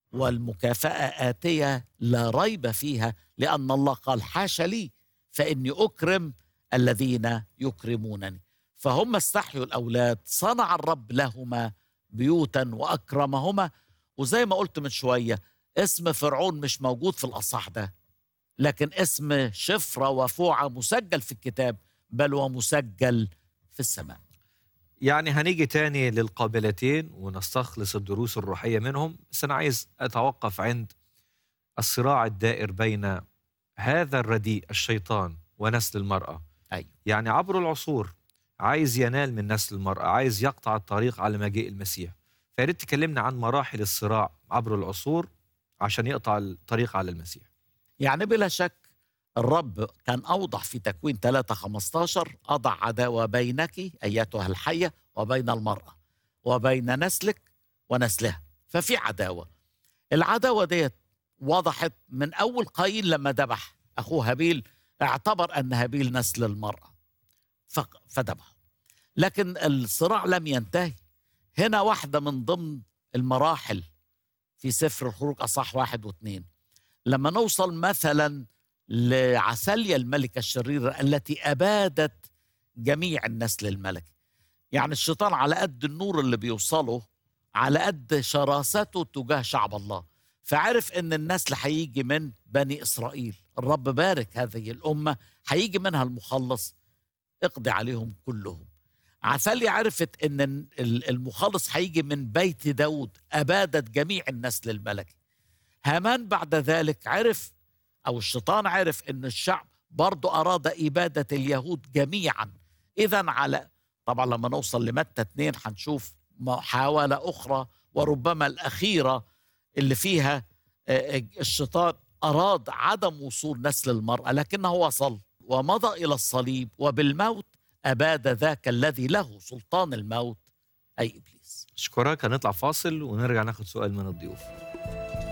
والمكافأة آتية لا ريب فيها لأن الله قال حاش لي فإني أكرم الذين يكرمونني فهم استحيوا الأولاد صنع الرب لهما بيوتا وأكرمهما وزي ما قلت من شوية اسم فرعون مش موجود في الأصح ده لكن اسم شفرة وفوعة مسجل في الكتاب بل ومسجل في السماء يعني هنيجي تاني للقابلتين ونستخلص الدروس الروحية منهم بس أنا عايز أتوقف عند الصراع الدائر بين هذا الرديء الشيطان ونسل المرأة أيوة. يعني عبر العصور عايز ينال من نسل المرأة عايز يقطع الطريق على مجيء المسيح فياريت تكلمنا عن مراحل الصراع عبر العصور عشان يقطع الطريق على المسيح يعني بلا شك الرب كان أوضح في تكوين 3 15 أضع عداوة بينك أيتها الحية وبين المرأة وبين نسلك ونسلها ففي عداوة العداوة ديت وضحت من أول قايين لما ذبح أخوه هابيل اعتبر أن هابيل نسل المرأة ف- فذبحه لكن الصراع لم ينتهي هنا واحدة من ضمن المراحل في سفر الخروج أصح واحد واثنين لما نوصل مثلا لعسليا الملكة الشريرة التي أبادت جميع النسل الملكي يعني الشيطان على قد النور اللي بيوصله على قد شراسته تجاه شعب الله فعرف ان النسل هيجي من بني اسرائيل الرب بارك هذه الامه هيجي منها المخلص اقضي عليهم كلهم عسليا عرفت ان ال- المخلص هيجي من بيت داود ابادت جميع النسل الملكي هامان بعد ذلك عرف او الشيطان عرف ان الشعب برضه اراد اباده اليهود جميعا اذا على طبعا لما نوصل لمتى اتنين هنشوف محاوله اخرى وربما الاخيره اللي فيها آه، الشيطان اراد عدم وصول نسل المراه لكنه وصل ومضى الى الصليب وبالموت اباد ذاك الذي له سلطان الموت اي ابليس أشكرك هنطلع فاصل ونرجع ناخد سؤال من الضيوف